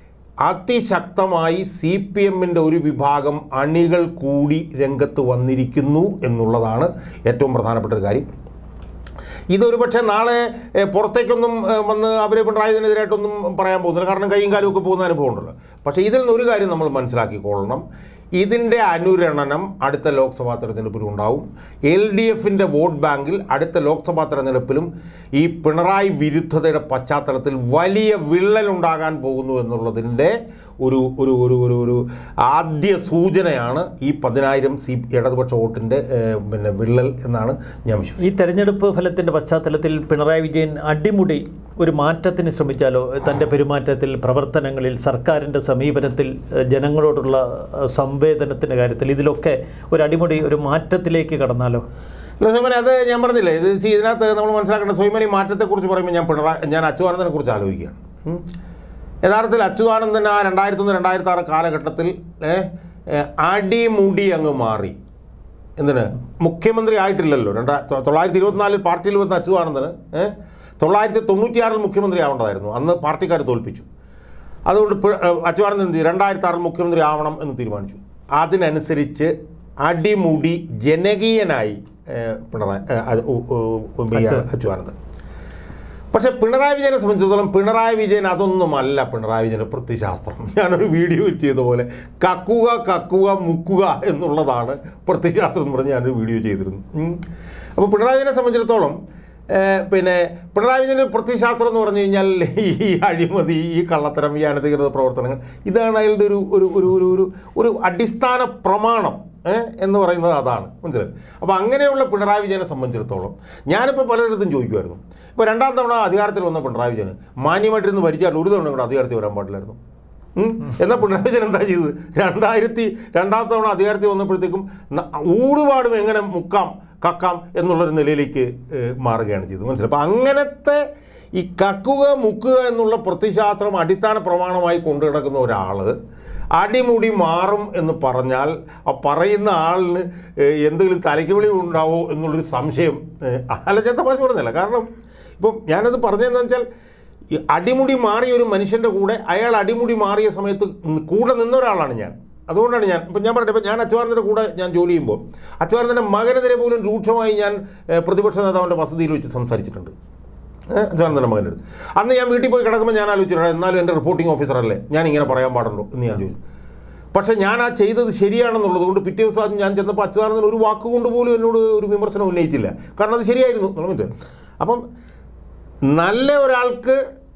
അതിശക്തമായി സി പി എമ്മിൻ്റെ ഒരു വിഭാഗം അണികൾ കൂടി രംഗത്ത് വന്നിരിക്കുന്നു എന്നുള്ളതാണ് ഏറ്റവും പ്രധാനപ്പെട്ട ഒരു കാര്യം ഇതൊരു പക്ഷേ നാളെ ഏ, പുറത്തേക്കൊന്നും ഏ, വന്ന് അവർ പിണറായി വിജയനെതിരായിട്ടൊന്നും പറയാൻ പോകുന്നില്ല കാരണം കൈയും കാലും ഒക്കെ പോകുന്ന അനുഭവം ഉണ്ടല്ലോ പക്ഷേ ഇതിൽ നിന്ന് ഒരു കാര്യം നമ്മൾ മനസ്സിലാക്കിക്കൊള്ളണം ഇതിൻ്റെ അനുരണനം അടുത്ത ലോക്സഭാ തെരഞ്ഞെടുപ്പിലും ഉണ്ടാവും എൽ ഡി എഫിൻ്റെ വോട്ട് ബാങ്കിൽ അടുത്ത ലോക്സഭാ തെരഞ്ഞെടുപ്പിലും ഈ പിണറായി വിരുദ്ധതയുടെ പശ്ചാത്തലത്തിൽ വലിയ വിള്ളലുണ്ടാകാൻ പോകുന്നു എന്നുള്ളതിൻ്റെ ഒരു ഒരു ഒരു ഒരു ഒരു ആദ്യ സൂചനയാണ് ഈ പതിനായിരം സി ഇടതുപക്ഷ വോട്ടിൻ്റെ ഏഹ്, പിന്നെ വിള്ളൽ എന്നാണ് ഞാൻ വിശ്വസിക്കുന്നത് ഈ തെരഞ്ഞെടുപ്പ് ഫലത്തിന്റെ പശ്ചാത്തലത്തിൽ പിണറായി വിജയൻ അടിമുടി ഒരു മാറ്റത്തിന് ശ്രമിച്ചാലോ തൻ്റെ പെരുമാറ്റത്തിൽ പ്രവർത്തനങ്ങളിൽ സർക്കാരിൻ്റെ സമീപനത്തിൽ ഏഹ്, ജനങ്ങളോടുള്ള ഏഹ്, സംവേദനത്തിൻ്റെ കാര്യത്തിൽ ഇതിലൊക്കെ ഒരു അടിമുടി ഒരു മാറ്റത്തിലേക്ക് കടന്നാലോ അല്ല സോമനെ അത് ഞാൻ പറഞ്ഞില്ലേ ഇത് see, ഇതിനകത്ത് നമ്മൾ മനസ്സിലാക്കേണ്ട സ്വയമനി മാറ്റത്തെക്കുറിച്ച് പറയുമ്പോൾ ഞാൻ പിണറായി ഞാൻ അച്യുതാനന്ദനെ കുറിച്ച് ആലോചിക്കുകയാണ് ഉം. യഥാർത്ഥത്തിൽ അച്യുതാനന്ദൻ ആ രണ്ടായിരത്തി ഒന്ന് രണ്ടായിരത്തി ആറ് കാലഘട്ടത്തിൽ ഏ, ഏ, അടിമുടി അങ്ങ് മാറി എന്തിന് മുഖ്യമന്ത്രി ആയിട്ടില്ലല്ലോ രണ്ടാ തൊ- തൊള്ളായിരത്തി ഇരുപത്തിനാലിൽ പാർട്ടിയിൽ വന്ന അച്യുതാനന്ദന് ഏ, തൊള്ളായിരത്തി തൊണ്ണൂറ്റിയാറിൽ മുഖ്യമന്ത്രി ആവേണ്ടതായിരുന്നു അന്ന് പാർട്ടിക്കാർ തോൽപ്പിച്ചു അതുകൊണ്ട് പി- ഏ, അച്യുതാനന്ദൻ എന്ത് ചെയ്തു? രണ്ടായിരത്തി ആറിൽ മുഖ്യമന്ത്രി ആവണം എന്ന് തീരുമാനിച്ചു അതിനനുസരിച്ച് അടിമുടി ജനകീയനായി ഏ, പിണറായി ഏ, അത് ഉ- ഉ- ഉ- ഈ അച്യുതാനന്ദൻ പക്ഷേ പിണറായി വിജയനെ സംബന്ധിച്ചിടത്തോളം പിണറായി വിജയൻ അതൊന്നുമല്ല പിണറായി വിജയൻ്റെ പ്രത്യശാസ്ത്രം ഞാനൊരു വീഡിയോ ചെയ്ത പോലെ കക്കുക കക്കുക മുക്കുക എന്നുള്ളതാണ് പ്രത്യശാസ്ത്രം എന്ന് പറഞ്ഞ് ഞാനൊരു വീഡിയോ ചെയ്തിരുന്നു ഉം. അപ്പോൾ പിണറായി വിജയനെ സംബന്ധിച്ചിടത്തോളം ഏഹ്, പിന്നെ പിണറായി വിജയൻ്റെ പ്രത്യശാസ്ത്രം എന്ന് പറഞ്ഞു കഴിഞ്ഞാൽ ഈ അഴിമതി ഈ കള്ളത്തരം ഈ അനധികൃത പ്രവർത്തനങ്ങൾ ഇതാണ് അയാളുടെ ഒരു ഒരു ഒരു ഒരു ഒരു ഒരു അടിസ്ഥാന പ്രമാണം ഏഹ്, എന്ന് പറയുന്നത് അതാണ് മനസ്സിലായി അപ്പോൾ അങ്ങനെയുള്ള പിണറായി വിജയനെ സംബന്ധിച്ചിടത്തോളം ഞാനിപ്പോൾ പലയിടത്തും ചോദിക്കുമായിരുന്നു ഇപ്പോൾ രണ്ടാം തവണ അധികാരത്തിൽ വന്ന പിണറായി വിജയന് മാന്യമായിട്ടിരുന്ന് ഭരിച്ചാൽ ഒരു തവണ കൂടെ അധികാരത്തിൽ വരാൻ പാടില്ലായിരുന്നു ഉം. എന്നാൽ പിണറായി വിജയൻ എന്താ ചെയ്തത് രണ്ടായിരത്തി രണ്ടാം തവണ അധികാരത്തിൽ വന്നപ്പോഴത്തേക്കും ന- ഊടുപാടും എങ്ങനെ മുക്കാം കക്കാം എന്നുള്ളൊരു നിലയിലേക്ക് ഏഹ്, മാറുകയാണ് ചെയ്തത് മനസ്സിലായി അപ്പോൾ അങ്ങനത്തെ ഈ കക്കുക മുക്കുക എന്നുള്ള പ്രതിശാസ്ത്രം അടിസ്ഥാന പ്രമാണമായി കൊണ്ടു കിടക്കുന്ന ഒരാൾ അടിമുടി മാറും എന്ന് പറഞ്ഞാൽ ആ പറയുന്ന ആളിന് ഏഹ്, എന്തെങ്കിലും തലയ്ക്ക് വിളി ഉണ്ടാവോ എന്നുള്ളൊരു സംശയം ഏഹ്, അല്ല ഞാൻ തമാശ പറഞ്ഞല്ല കാരണം ഇപ്പം ഞാനത് പറഞ്ഞതെന്ന് വെച്ചാൽ ഈ അടിമുടി മാറിയ ഒരു മനുഷ്യൻ്റെ കൂടെ അയാൾ അടിമുടി മാറിയ സമയത്ത് നി- കൂടെ നിന്ന ഒരാളാണ് ഞാൻ അതുകൊണ്ടാണ് ഞാൻ ഇപ്പം ഞാൻ പറയട്ടെ ഇപ്പം ഞാൻ അച്യുതാനന്ദൻ്റെ കൂടെ ഞാൻ ജോലി ചെയ്യുമ്പോൾ അച്യുതാനന്ദൻ്റെ മകനെതിരെ പോലും രൂക്ഷമായി ഞാൻ ഏഹ്, പ്രതിപക്ഷ നേതാവിൻ്റെ വസതിയിൽ വെച്ച് സംസാരിച്ചിട്ടുണ്ട് ഏഹ്, അച്യുതാനന്ദൻ്റെ മകൻ്റെ അടുത്ത് അന്ന് ഞാൻ വീട്ടിൽ പോയി കിടക്കുമ്പോൾ ഞാൻ ആലോചിച്ചിട്ടുണ്ട് എന്നാലും എൻ്റെ റിപ്പോർട്ടിംഗ് ഓഫീസറല്ലേ ഞാൻ ഇങ്ങനെ പറയാൻ പാടുണ്ടോ എന്ന് ഞാൻ ചോദിച്ചു പക്ഷേ ഞാൻ ആ ചെയ്തത് ശരിയാണെന്നുള്ളത് കൊണ്ട് പിറ്റേ ദിവസം ഞാൻ ചെന്നപ്പോൾ അച്യുതാനന്ദൻ ഒരു വാക്കുകൊണ്ട് പോലും എന്നോട് ഒരു വിമർശനം ഉന്നയിച്ചില്ല കാരണം അത് ശരിയായിരുന്നു എന്നുള്ള മനസ്സിലായി അപ്പം നല്ല ഒരാൾക്ക്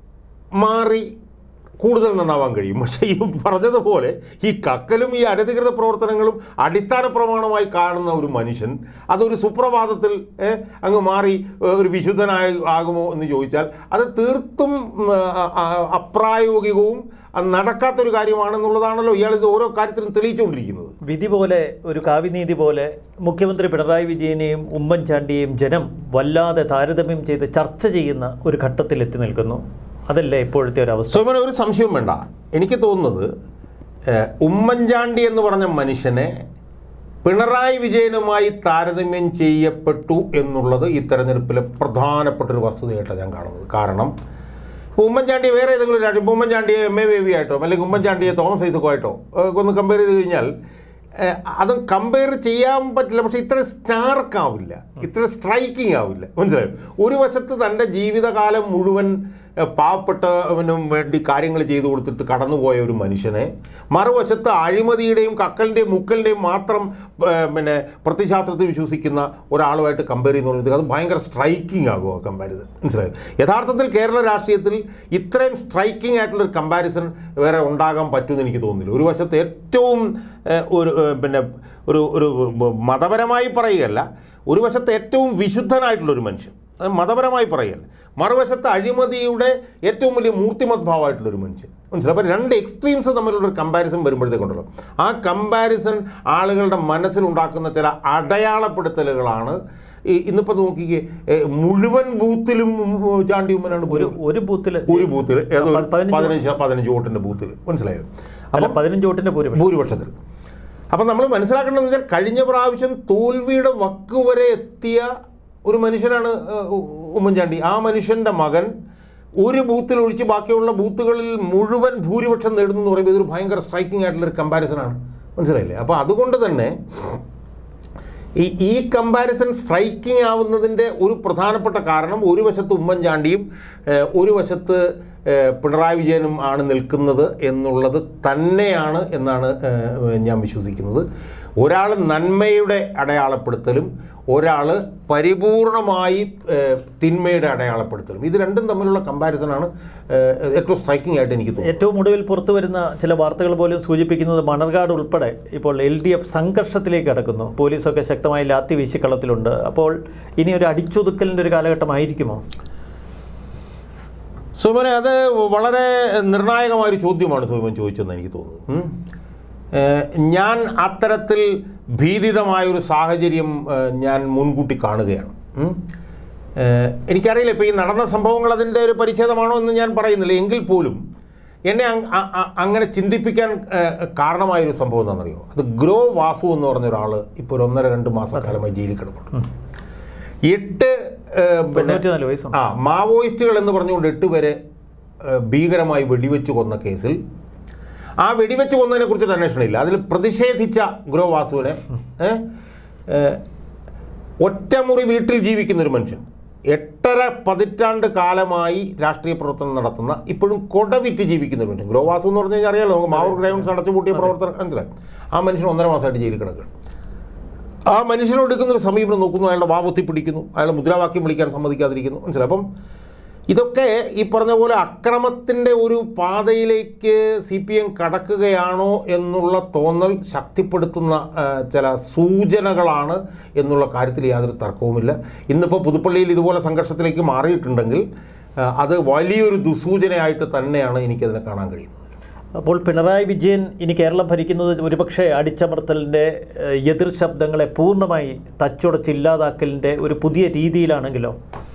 മാറി കൂടുതൽ നന്നാവാൻ കഴിയും പക്ഷേ ഈ പറഞ്ഞതുപോലെ ഈ കക്കലും ഈ അനധികൃത പ്രവർത്തനങ്ങളും അടിസ്ഥാന പ്രമാണമായി കാണുന്ന ഒരു മനുഷ്യൻ അതൊരു സുപ്രഭാതത്തിൽ ഏ, അങ്ങ് മാറി ഏ, ഒരു വിശുദ്ധനായി ആകുമോ എന്ന് ചോദിച്ചാൽ അത് തീർത്തും ഉം, ആ, ആ, അപ്രായോഗികവും അത് നടക്കാത്തൊരു കാര്യമാണെന്നുള്ളതാണല്ലോ ഇയാൾ ഇത് ഓരോ കാര്യത്തിലും തെളിയിച്ചുകൊണ്ടിരിക്കുന്നത് വിധി പോലെ ഒരു കാവ്യനീതി പോലെ മുഖ്യമന്ത്രി പിണറായി വിജയനെയും ഉമ്മൻചാണ്ടിയെയും ജനം വല്ലാതെ താരതമ്യം ചെയ്ത് ചർച്ച ചെയ്യുന്ന ഒരു ഘട്ടത്തിൽ എത്തി നിൽക്കുന്നു അതല്ലേ ഇപ്പോഴത്തെ ഒരു അവസ്ഥ സോമന ഒരു സംശയവും വേണ്ട എനിക്ക് തോന്നുന്നത് ഏഹ്, ഉമ്മൻചാണ്ടി എന്ന് പറഞ്ഞ മനുഷ്യനെ പിണറായി വിജയനുമായി താരതമ്യം ചെയ്യപ്പെട്ടു എന്നുള്ളത് ഈ തെരഞ്ഞെടുപ്പിലെ പ്രധാനപ്പെട്ട ഒരു വസ്തുതയായിട്ടാണ് ഞാൻ കാണുന്നത് കാരണം ഇപ്പോൾ ഉമ്മൻചാണ്ടി വേറെ ഏതെങ്കിലും ഒരു രാഷ്ട്രീയ- ഇപ്പോൾ ഉമ്മൻചാണ്ടിയെ എം എ ബേബി ആയിട്ടോ അല്ലെങ്കിൽ ഉമ്മൻചാണ്ടിയെ തോമസ് ഐസക്കോ ആയിട്ടോ ഏഹ്, ഒന്ന് കമ്പയർ ചെയ്ത് കഴിഞ്ഞാൽ ഏഹ്, അത് കമ്പയർ ചെയ്യാൻ പറ്റില്ല പക്ഷേ ഇത്ര സ്റ്റാർക്ക് ആവില്ല ഇത്ര സ്ട്രൈക്കിംഗ് ആവില്ല മനസ്സിലായോ ഒരു വശത്ത് തൻ്റെ ജീവിതകാലം മുഴുവൻ ഏഹ്, പാവപ്പെട്ടവനും വേണ്ടി കാര്യങ്ങൾ ചെയ്തു കൊടുത്തിട്ട് കടന്നുപോയ ഒരു മനുഷ്യനെ മറുവശത്ത് അഴിമതിയുടെയും കക്കലിൻ്റെയും മുക്കലിൻ്റെയും മാത്രം ഏഹ്, പിന്നെ പ്രത്യശാസ്ത്രത്തിൽ വിശ്വസിക്കുന്ന ഒരാളുമായിട്ട് കമ്പയർ ചെയ്യുന്ന അത് ഭയങ്കര സ്ട്രൈക്കിംഗ് ആകുമോ കമ്പാരിസൺ മനസ്സിലായോ യഥാർത്ഥത്തിൽ കേരള രാഷ്ട്രീയത്തിൽ ഇത്രയും സ്ട്രൈക്കിംഗ് ആയിട്ടുള്ളൊരു കമ്പാരിസൺ വേറെ ഉണ്ടാകാൻ പറ്റുമെന്ന് എനിക്ക് തോന്നുന്നില്ല ഒരു വശത്ത് ഏറ്റവും ഏഹ്, ഒരു ഏഹ്, പിന്നെ ഒരു ഒരു മതപരമായി പറയുകയല്ല ഒരു വശത്ത് ഏറ്റവും വിശുദ്ധനായിട്ടുള്ളൊരു മനുഷ്യൻ അത് മതപരമായി പറയുകയല്ല മറുവശത്ത് അഴിമതിയുടെ ഏറ്റവും വലിയ മൂർത്തിമത് ഭാവമായിട്ടുള്ളൊരു മനുഷ്യൻ മനസ്സിലായി അപ്പോൾ രണ്ട് എക്സ്ട്രീംസ് തമ്മിലുള്ള ഒരു കമ്പാരിസൺ വരുമ്പോഴത്തേക്കുണ്ടല്ലോ ആ കമ്പാരിസൺ ആളുകളുടെ മനസ്സിലുണ്ടാക്കുന്ന ചില അടയാളപ്പെടുത്തലുകളാണ് ഈ ഇന്നിപ്പോൾ നോക്കിക്കേ ഏ, മുഴുവൻ ബൂത്തിലും ഉം, ചാണ്ടി ഉമ്മനാണ് ഒരു ഒരു ബൂത്തിൽ ഒരു ബൂത്തിൽ ഏതോ ഒരു പതിനഞ്ച് പതിനഞ്ച് പതിനഞ്ച് വോട്ടിൻ്റെ ബൂത്തിൽ മനസ്സിലായോ അല്ല പതിനഞ്ച് വോട്ടിന്റെ ഭൂരിപക്ഷം ഭൂരിപക്ഷത്തിൽ അപ്പം നമ്മൾ മനസ്സിലാക്കേണ്ടതെന്ന് വെച്ചാൽ കഴിഞ്ഞ പ്രാവശ്യം തോൽവിയുടെ വക്ക് വരെ എത്തിയ ഒരു മനുഷ്യനാണ് ഏഹ്, ഉ- ഉമ്മൻചാണ്ടി ആ മനുഷ്യൻ്റെ മകൻ ഒരു ബൂത്തിൽ ഒഴിച്ച് ബാക്കിയുള്ള ബൂത്തുകളിൽ മുഴുവൻ ഭൂരിപക്ഷം നേടുന്നു എന്ന് പറയുമ്പോൾ ഇതൊരു ഭയങ്കര സ്ട്രൈക്കിംഗ് ആയിട്ടുള്ള ഒരു കമ്പാരിസനാണ് മനസ്സിലായില്ലേ അപ്പോൾ അതുകൊണ്ട് തന്നെ ഈ ഈ കമ്പാരിസൺ സ്ട്രൈക്കിംഗ് ആവുന്നതിൻ്റെ ഒരു പ്രധാനപ്പെട്ട കാരണം ഒരു വശത്ത് ഉമ്മൻചാണ്ടിയും ഏഹ്, ഒരു വശത്ത് ഏഹ്, പിണറായി വിജയനും ആണ് നിൽക്കുന്നത് എന്നുള്ളത് തന്നെയാണ് എന്നാണ് ഏഹ്, ഞാൻ വിശ്വസിക്കുന്നത് ഒരാൾ നന്മയുടെ അടയാളപ്പെടുത്തലും ഒരാൾ പരിപൂർണമായി ഏഹ്, തിന്മയുടെ അടയാളപ്പെടുത്തലും ഇത് രണ്ടും തമ്മിലുള്ള കമ്പാരിസണാണ് ഏഹ്, ഏറ്റവും സ്ട്രൈക്കിംഗ് ആയിട്ട് എനിക്ക് തോന്നുന്നത് ഏറ്റവും ഒടുവിൽ പുറത്തു വരുന്ന ചില വാർത്തകൾ പോലും സൂചിപ്പിക്കുന്നത് മണർകാട് ഉൾപ്പെടെ ഇപ്പോൾ എൽ ഡി എഫ് സംഘർഷത്തിലേക്ക് കടക്കുന്നു പോലീസൊക്കെ ശക്തമായി ലാത്തി വീശി കളത്തിലുണ്ട് അപ്പോൾ ഇനി ഒരു അടിച്ചൊതുക്കലിൻ്റെ ഒരു കാലഘട്ടമായിരിക്കുമോ സുമനെ അത് വളരെ നിർണായകമായൊരു ചോദ്യമാണ് സുമൻ ചോദിച്ചതെന്ന് എനിക്ക് തോന്നുന്നു ഉം. ഏഹ് ഞാൻ അത്തരത്തിൽ ഭീതിതമായൊരു സാഹചര്യം ഏഹ് ഞാൻ മുൻകൂട്ടി കാണുകയാണ് ഉം. ഏഹ് എനിക്കറിയില്ല ഇപ്പോൾ ഈ നടന്ന സംഭവങ്ങൾ അതിൻ്റെ ഒരു പരിച്ഛേദമാണോ എന്ന് ഞാൻ പറയുന്നില്ല എങ്കിൽ പോലും എന്നെ അങ്- അ- അ- അങ്ങനെ ചിന്തിപ്പിക്കാൻ ഏഹ് കാരണമായൊരു സംഭവം എന്താണെന്നറിയോ അത് ഗ്രോ വാസു എന്ന് പറഞ്ഞ ഒരാൾ ഇപ്പോൾ ഒരു ഒന്നര രണ്ട് മാസക്കാലമായി ജയിലിൽ കിടപ്പുണ്ട് എട്ട് ഏഹ് പിന്നെ തൊണ്ണൂറ്റിനാല് വയസ്സുണ്ട് ആ മാവോയിസ്റ്റുകൾ എന്ന് പറഞ്ഞുകൊണ്ട് എട്ട് പേരെ ഏഹ്, ഭീകരമായി വെടിവെച്ച് കൊന്ന കേസിൽ ആ വെടിവെച്ച് കൊന്നതിനെ കുറിച്ചിട്ട് അന്വേഷണമില്ല അതിൽ പ്രതിഷേധിച്ച ഗ്രോ വാസുവിനെ ഏഹ്, ഏഹ്, ഒറ്റമുറി വീട്ടിൽ ജീവിക്കുന്ന ഒരു മനുഷ്യൻ എട്ടര പതിറ്റാണ്ട് കാലമായി രാഷ്ട്രീയ പ്രവർത്തനം നടത്തുന്ന ഇപ്പോഴും കൊടവിറ്റ് ജീവിക്കുന്ന ഒരു മനുഷ്യൻ ഗ്രോ വാസു എന്ന് പറഞ്ഞു കഴിഞ്ഞാൽ അറിയാലോ നമുക്ക് മാവൂർ ഗ്രൗണ്ട്സ് അടച്ചുപൂട്ടിയ പ്രവർത്തനം മനസ്സിലായി ആ മനുഷ്യൻ ഒന്നര മാസമായിട്ട് ജയിലിൽ കിടക്കുകയാണ് ആ മനുഷ്യനോട് എടുക്കുന്ന ഒരു സമീപനം നോക്കുന്നു അയാളുടെ വാപത്തി പിടിക്കുന്നു അയാളെ മുദ്രാവാക്യം വിളിക്കാൻ സമ്മതിക്കാതിരിക്കുന്നു മനസ്സിലായി അപ്പം ഇതൊക്കെ ഈ പറഞ്ഞ പോലെ അക്രമത്തിൻ്റെ ഒരു പാതയിലേക്ക് സി പി എം കടക്കുകയാണോ എന്നുള്ള തോന്നൽ ശക്തിപ്പെടുത്തുന്ന ആ, ചില സൂചനകളാണ് എന്നുള്ള കാര്യത്തിൽ യാതൊരു തർക്കവുമില്ല ഇന്നിപ്പോൾ പുതുപ്പള്ളിയിൽ ഇതുപോലെ സംഘർഷത്തിലേക്ക് മാറിയിട്ടുണ്ടെങ്കിൽ ആ, അത് വലിയൊരു ദുസൂചനയായിട്ട് തന്നെയാണ് എനിക്കതിനെ കാണാൻ കഴിയുന്നത് അപ്പോൾ പിണറായി വിജയൻ ഇനി കേരളം ഭരിക്കുന്നത് ഒരുപക്ഷെ അടിച്ചമർത്തലിൻ്റെ ഏഹ്, എതിർ ശബ്ദങ്ങളെ പൂർണ്ണമായി തച്ചുടച്ച് ഇല്ലാതാക്കലിൻ്റെ ഒരു പുതിയ രീതിയിലാണെങ്കിലോ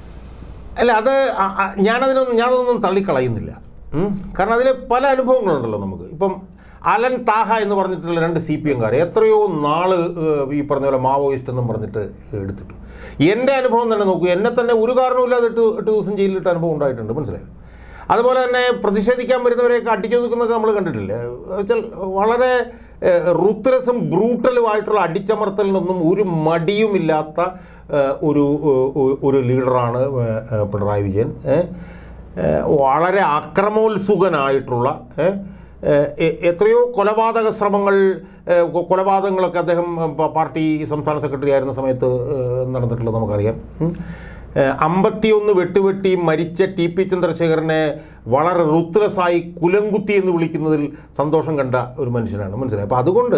അല്ല അത് അ- അ- ഞാനതിനൊന്നും ഞാനതൊന്നും തള്ളിക്കളയുന്നില്ല ഉം. കാരണം അതിൽ പല അനുഭവങ്ങളുണ്ടല്ലോ നമുക്ക് ഇപ്പം അലൻ താഹ എന്ന് പറഞ്ഞിട്ടുള്ള രണ്ട് സി പി എംകാർ എത്രയോ നാള് ഏഹ്, ഈ പറഞ്ഞ പോലെ മാവോയിസ്റ്റ് എന്നും പറഞ്ഞിട്ട് എടുത്തിട്ടു എൻ്റെ അനുഭവം തന്നെ നോക്കൂ എന്നെ തന്നെ ഒരു കാരണവുമില്ലാതെ എട്ട് എട്ട് ദിവസം ജയിലിലിട്ട അനുഭവം ഉണ്ടായിട്ടുണ്ട് മനസ്സിലായോ അതുപോലെ തന്നെ പ്രതിഷേധിക്കാൻ വരുന്നവരെയൊക്കെ അടിച്ചൊതുക്കുന്നൊക്കെ നമ്മൾ കണ്ടിട്ടില്ലേ വെച്ചാൽ വളരെ റുത്രസും ബ്രൂട്ടലുമായിട്ടുള്ള അടിച്ചമർത്തലിനൊന്നും ഒരു മടിയുമില്ലാത്ത ഏഹ്, ഒരു ഏഹ്, ഒരു ലീഡറാണ് ഏഹ്, ഏഹ്, പിണറായി വിജയൻ ഏഹ്. ഏഹ്, വളരെ അക്രമോത്സുകനായിട്ടുള്ള ഏഹ്, ഏഹ്, എ- എത്രയോ കൊലപാതക ശ്രമങ്ങൾ ഏഹ്, കൊ- കൊലപാതകങ്ങളൊക്കെ അദ്ദേഹം ഏഹ്, പ- പാർട്ടി സംസ്ഥാന സെക്രട്ടറി ആയിരുന്ന സമയത്ത് ഏഹ്, നടന്നിട്ടുള്ളത് നമുക്കറിയാം ഉം. ഏഹ്, അമ്പത്തിയൊന്ന് വെട്ടുവെട്ടി മരിച്ച ടി പി ചന്ദ്രശേഖരനെ വളരെ റുത്രസായി കുലങ്കുത്തി എന്ന് വിളിക്കുന്നതിൽ സന്തോഷം കണ്ട ഒരു മനുഷ്യനാണ് മനസ്സിലായി അപ്പോൾ അതുകൊണ്ട്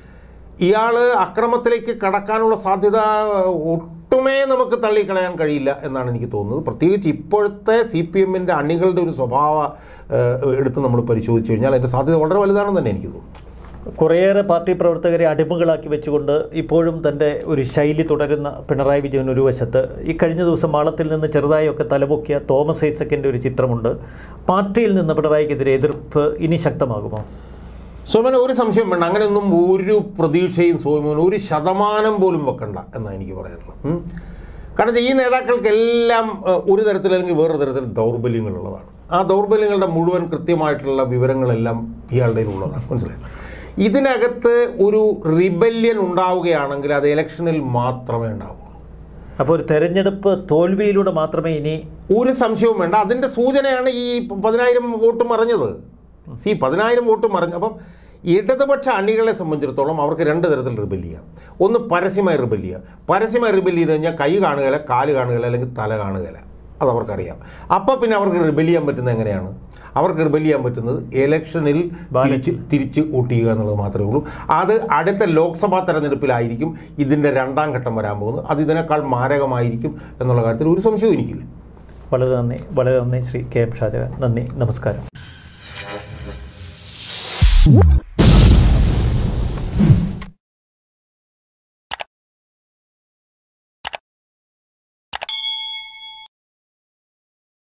ഇയാൾ അക്രമത്തിലേക്ക് കടക്കാനുള്ള സാധ്യത ഒട്ടുമേ നമുക്ക് തള്ളിക്കളയാൻ കഴിയില്ല എന്നാണ് എനിക്ക് തോന്നുന്നത് പ്രത്യേകിച്ച് ഇപ്പോഴത്തെ സി പി എമ്മിൻ്റെ അണികളുടെ ഒരു സ്വഭാവ ഏഹ്, എടുത്ത് നമ്മൾ പരിശോധിച്ച് കഴിഞ്ഞാൽ അതിൻ്റെ സാധ്യത വളരെ വലുതാണെന്ന് തന്നെ എനിക്ക് തോന്നുന്നു കുറേയേറെ പാർട്ടി പ്രവർത്തകരെ അടിമകളാക്കി വെച്ചുകൊണ്ട് ഇപ്പോഴും തൻ്റെ ഒരു ശൈലി തുടരുന്ന പിണറായി വിജയൻ ഒരു വശത്ത് ഈ കഴിഞ്ഞ ദിവസം മാളത്തിൽ നിന്ന് ചെറുതായൊക്കെ തലപൊക്കിയ തോമസ് ഐസക്കിൻ്റെ ഒരു ചിത്രമുണ്ട് പാർട്ടിയിൽ നിന്ന് പിണറായിക്കെതിരെ എതിർപ്പ് ഇനി ശക്തമാകുമോ സോമന് ഒരു സംശയം വേണ്ട അങ്ങനെയൊന്നും ഒരു പ്രതീക്ഷയും സോമന് ഒരു ശതമാനം പോലും വെക്കണ്ട എന്നാണ് എനിക്ക് പറയാനുള്ളത് ഉം. കാരണം വെച്ചാൽ ഈ നേതാക്കൾക്കെല്ലാം ഏഹ്, ഒരു തരത്തിൽ അല്ലെങ്കിൽ വേറൊരു തരത്തിൽ ദൗർബല്യങ്ങളുള്ളതാണ് ആ ദൗർബല്യങ്ങളുടെ മുഴുവൻ കൃത്യമായിട്ടുള്ള വിവരങ്ങളെല്ലാം ഇയാളുടെ ഉള്ളതാണ് മനസ്സിലായി ഇതിനകത്ത് ഒരു റിബല്യൻ ഉണ്ടാവുകയാണെങ്കിൽ അത് ഇലക്ഷനിൽ മാത്രമേ ഉണ്ടാവൂ അപ്പോൾ ഒരു തെരഞ്ഞെടുപ്പ് തോൽവിയിലൂടെ മാത്രമേ ഇനി ഒരു സംശയവും വേണ്ട അതിൻ്റെ സൂചനയാണ് ഈ പതിനായിരം വോട്ട് മറിഞ്ഞത് സി പതിനായിരം വോട്ട് മറിഞ്ഞു അപ്പം ഇടതുപക്ഷ അണികളെ സംബന്ധിച്ചിടത്തോളം അവർക്ക് രണ്ട് തരത്തിൽ റിബൽ ചെയ്യാം ഒന്ന് പരസ്യമായി റിബൽ ചെയ്യുക പരസ്യമായി റിബൽ ചെയ്ത് കഴിഞ്ഞാൽ കൈ കാണുകയില്ല കാല് കാണുകയില്ല അല്ലെങ്കിൽ തല കാണുകയില്ല അത് അവർക്കറിയാം അപ്പോൾ പിന്നെ അവർക്ക് റിബൽ ചെയ്യാൻ പറ്റുന്നത് എങ്ങനെയാണ് അവർക്ക് റിബൽ ചെയ്യാൻ പറ്റുന്നത് ഇലക്ഷനിൽ തിരിച്ച് തിരിച്ച് വോട്ട് ചെയ്യുക എന്നുള്ളത് മാത്രമേ ഉള്ളൂ അത് അടുത്ത ലോക്സഭാ തെരഞ്ഞെടുപ്പിലായിരിക്കും ഇതിൻ്റെ രണ്ടാം ഘട്ടം വരാൻ പോകുന്നത് അത് ഇതിനേക്കാൾ മാരകമായിരിക്കും എന്നുള്ള കാര്യത്തിൽ ഒരു സംശയവും എനിക്കില്ല വളരെ നന്ദി വളരെ നന്ദി ശ്രീ കെ എം ഷാജഹാൻ നന്ദി നമസ്കാരം